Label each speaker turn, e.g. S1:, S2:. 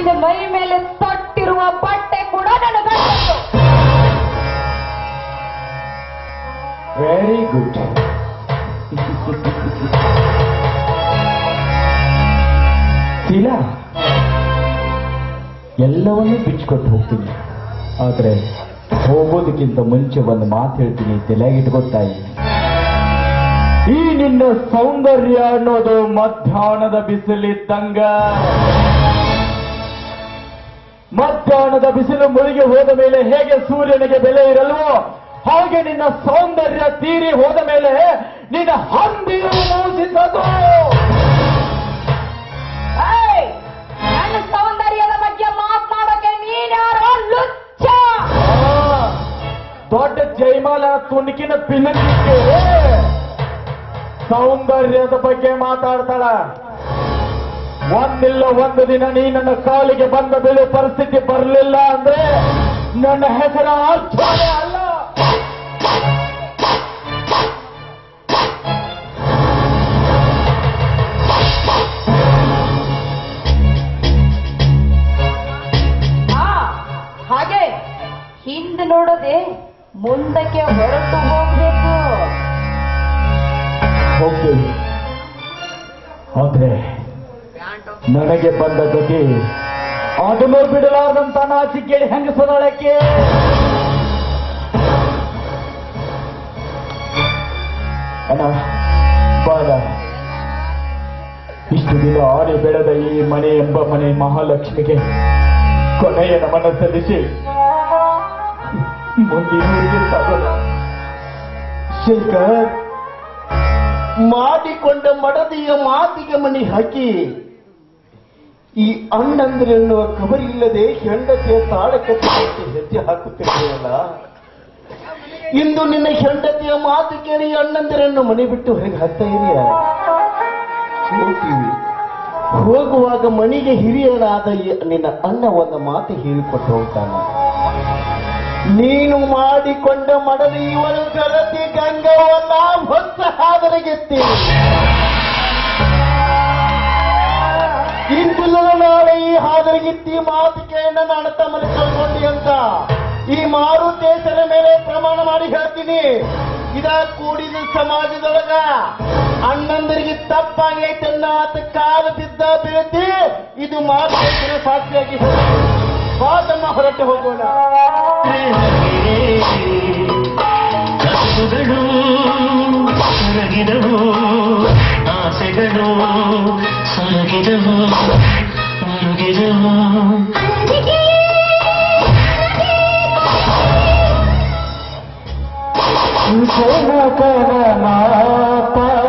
S1: ನಿನ್ನ ಮೈ ಮೇಲೆ ತೊಟ್ಟಿರುವ ಬಟ್ಟೆ ಕೂಡ ನನಗಂಟು
S2: ವೆರಿ ಗುಡ್ ಶೀಲಾ ಎಲ್ಲವನ್ನೂ ಬಿಚ್ಚಿಕೊಟ್ಟು ಹೋಗ್ತೀನಿ ಆದ್ರೆ ಹೋಗೋದಕ್ಕಿಂತ ಮುಂಚೆ ಒಂದು ಮಾತು ಹೇಳ್ತೀನಿ ತಲೆಯಾಗಿಟ್ಕೊತಾಯಿ ಈ ನಿನ್ನ ಸೌಂದರ್ಯ ಅನ್ನೋದು ಮಧ್ಯಾಹ್ನದ ಬಿಸಿಲಿದ್ದಂಗ ಮಧ್ಯಾಹ್ನದ ಬಿಸಿಲು ಮುಳುಗಿ ಹೋದ ಮೇಲೆ ಹೇಗೆ ಸೂರ್ಯನಿಗೆ ಬೆಲೆ ಇರಲ್ವೋ ಹಾಗೆ ನಿನ್ನ ಸೌಂದರ್ಯ ತೀರಿ ಹೋದ ಮೇಲೆ ನಿನ್ನ ಹಂದಿರು ಮೂಸಿಸದು
S1: ಏಯ್! ನನ್ನ ಸೌಂದರ್ಯದ ಬಗ್ಗೆ ಮಾತನಾಡೋಕೆ ನೀನ್ಯಾರೋ ಲುಚ್ಚ
S2: ಆ, ದೊಡ್ಡ ಜೈಮಾಲ ತುಣುಕಿನ ಪಿನಕ್ಕೆ ಸೌಂದರ್ಯದ ಬಗ್ಗೆ ಮಾತಾಡ್ತಾಳ ಒಂದಿಲ್ಲ ಒಂದು ದಿನ ನೀ ನನ್ನ ಕಾಲಿಗೆ ಬಂದ ಬೆಳೆ ಪರಿಸ್ಥಿತಿ ಬರಲಿಲ್ಲ ಅಂದ್ರೆ ನನ್ನ ಹೆಸರ ಅರ್ಥನೇ ಅಲ್ಲ
S1: ಹಾ ಹಾಗೆ ಹಿಂದೆ ನೋಡದೆ ಮುಂದಕ್ಕೆ ಹೊರಟು ಹೋಗ್ಬೇಕು
S2: ಹೋಗ್ತೀವಿ ಆದ್ರೆ ನನಗೆ ಬಂದ ಗತಿ ಅದನ್ನು ಬಿಡಲಾರ್ದಂತ ನಾಚಿಕೆ ಹೆಂಗಸದಳಕ್ಕೆ ಅಣ್ಣ ಬಾರ ಇಷ್ಟು ದಿನ ಆನೆ ಬೆಳೆದ ಈ ಮನೆ ಎಂಬ ಮನೆ ಮಹಾಲಕ್ಷ್ಮಿಗೆ ಕೊನೆಯ ನಮನ ಸಲ್ಲಿಸಿ ಮುಂದಿನ ಊರಿಗೆ ಸಾಗೋಣ ಶೇಖರ್
S3: ಮಾಡಿಕೊಂಡ ಮಡದಿಯ ಮಾತಿಗೆ ಮಣಿ ಹಾಕಿ ಈ ಅಣ್ಣಂದ್ರೆನ್ನುವ ಕಬರಿಲ್ಲದೆ ಹೆಂಡತಿಯ ತಾಳಕ್ಕೆ ತಕ್ಕಂತೆ ಹೆಜ್ಜೆ ಹಾಕುತ್ತಿರ್ತೀಯಲ್ಲ ಇಂದು ನಿನ್ನ ಹೆಂಡತಿಯ ಮಾತು ಕೇಳಿ ಅಣ್ಣಂದಿರನ್ನು ಮನೆ ಬಿಟ್ಟು ಹೊರಗೆ ಹಾಕ್ತಾ ಇದೆಯಾ ಹೋಗ್ತೀವಿ ಹೋಗುವಾಗ ಮನೆಗೆ ಹಿರಿಯನಾದ ಈ ನಿನ್ನ ಅಣ್ಣ ಒಂದು ಮಾತು ಹೇಳಿಕೊಟ್ಟು ಹೋಗ್ತಾನೆ ನೀನು ಮಾಡಿಕೊಂಡ ಮಡದಿ ಇವಳು ಗರತಿ ಗಂಗವನ್ನ ಹೊಸ ಹಾದರಗೆತ್ತಿ ಇಂದಿಲ್ಲ ನಾಳೆ ಈ ಹಾದರಗಿತ್ತಿ ಮಾತು ಕೇಳಿ ನನ್ನ ಅಣ್ಣ ತಮ್ಮನ ಕಳ್ಕೊಂಡಿ ಅಂತ ಈ ಮಾರುತೇಶನ ಮೇಲೆ ಪ್ರಮಾಣ ಮಾಡಿ ಹೇಳ್ತೀನಿ ಇದ ಕೂಡಿದ ಸಮಾಜದೊಳಗ ಅಣ್ಣಂದರಿಗೆ ತಪ್ಪಾಗೈತೆ ಆತ ಕಾಲ ಬಿದ್ದ ಬೀಳ್ತಿ ಇದು ಮಾರುತೇಶನ ಸಾಕ್ಷಿಯಾಗಿ ಹೇಳ್ತೀನಿ. ಬಾ ತಮ್ಮ ಹೊರಟು ಹೋಗೋಣ
S4: ಕಸುಗಳು ಸೊರಗಿದವು ಆಸೆಗಳು ಸೊರಗಿದವು ಮುಳುಗಿದವು
S2: ಜನಕನ ಮಾತ